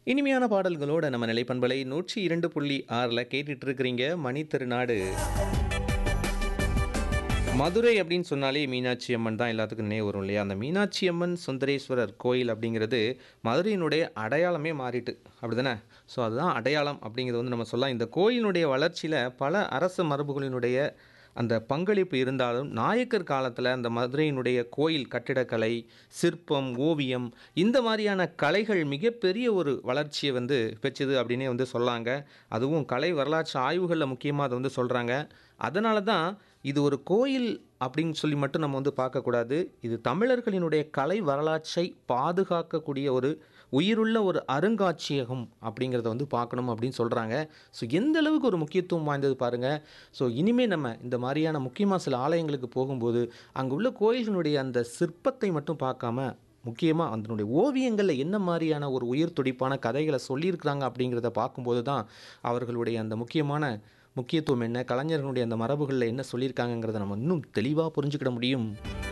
இனிமையான பாடல்களோட நம்ம நிலைப்பண்பலை நூற்றி இரண்டு புள்ளி ஆறில் கேட்டுட்டு இருக்கிறீங்க மணி திருநாடு மதுரை அப்படின்னு சொன்னாலே மீனாட்சி அம்மன் தான் எல்லாத்துக்கும் நினைவு வரும் இல்லையா அந்த மீனாட்சி அம்மன் சுந்தரேஸ்வரர் கோயில் அப்படிங்கிறது மதுரையினுடைய அடையாளமே மாறிட்டு அப்படிதானே ஸோ அதுதான் அடையாளம் அப்படிங்கிறது வந்து நம்ம சொல்லலாம் இந்த கோயிலினுடைய வளர்ச்சியில் பல அரச மரபுகளினுடைய அந்த பங்களிப்பு இருந்தாலும் நாயக்கர் காலத்தில் அந்த மதுரையினுடைய கோயில் கட்டிடக்கலை சிற்பம் ஓவியம் இந்த மாதிரியான கலைகள் மிகப்பெரிய ஒரு வளர்ச்சியை வந்து பெற்றது அப்படின்னே வந்து சொல்லாங்க அதுவும் கலை வரலாற்று ஆய்வுகளில் முக்கியமாக அதை வந்து சொல்கிறாங்க அதனால தான் இது ஒரு கோயில் அப்படின்னு சொல்லி மட்டும் நம்ம வந்து பார்க்கக்கூடாது இது தமிழர்களினுடைய கலை வரலாற்றை பாதுகாக்கக்கூடிய ஒரு உயிருள்ள ஒரு அருங்காட்சியகம் அப்படிங்கிறத வந்து பார்க்கணும் அப்படின்னு சொல்கிறாங்க ஸோ எந்த அளவுக்கு ஒரு முக்கியத்துவம் வாய்ந்தது பாருங்கள் ஸோ இனிமேல் நம்ம இந்த மாதிரியான முக்கியமாக சில ஆலயங்களுக்கு போகும்போது அங்கே உள்ள கோயில்களுடைய அந்த சிற்பத்தை மட்டும் பார்க்காம முக்கியமாக அதனுடைய ஓவியங்களில் என்ன மாதிரியான ஒரு உயிர் துடிப்பான கதைகளை சொல்லியிருக்கிறாங்க அப்படிங்கிறத பார்க்கும்போது தான் அவர்களுடைய அந்த முக்கியமான முக்கியத்துவம் என்ன கலைஞர்களுடைய அந்த மரபுகளில் என்ன சொல்லியிருக்காங்கங்கிறத நம்ம இன்னும் தெளிவாக புரிஞ்சுக்கிட முடியும்